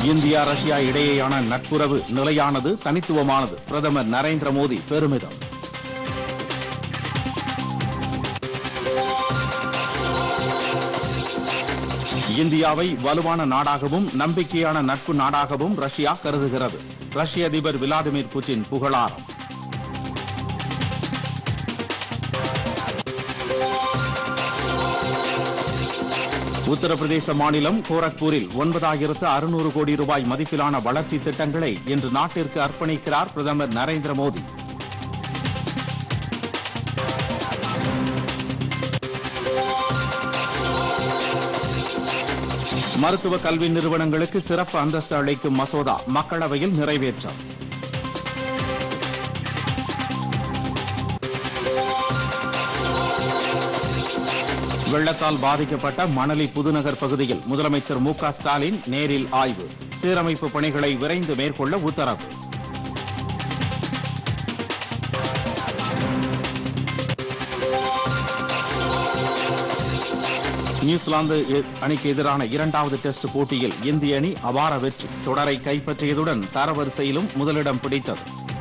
India Russia இடையேயான நட்புறவு நிலையானது தனித்துவமானது பிரதமர் நரேந்திர மோடி பெருமிதம் இந்தியாவை வலுவான நாடாகவும் நம்பிக்கையான நட்பு நாடாகவும் ரஷ்யா கருதுகிறது ரஷ்ய அதிபர் விளாடிமிர் புட்டின் புகழாரம் உத்தரப்பிரதேச மாநிலம் கோரக்பூரில் ஒன்பதாயிரத்து அறுநூறு கோடி ரூபாய் மதிப்பிலான வளர்ச்சி திட்டங்களை இன்று நாட்டிற்கு அர்ப்பணிக்கிறார் பிரதமர் நரேந்திர மோடி மருத்துவ கல்வி நிறுவனங்களுக்கு சிறப்பு அந்தஸ்து அளிக்கும் மசோதா மக்களவையில் நிறைவேற்றம் வெள்ளத்தால் பாதிக்கப்பட்ட மணலி புதுநகர் பகுதியில் முதலமைச்சர் மு க ஸ்டாலின் நேரில் ஆய்வு சீரமைப்பு பணிகளை விரைந்து மேற்கொள்ள உத்தரவு நியூசிலாந்து எ- அணிக்கு எதிரான இரண்டாவது டெஸ்ட் போட்டியில் இந்திய அணி அபார வெற்றி தொடரை கைப்பற்றியதுடன் தரவரிசையிலும் முதலிடம் பிடித்தது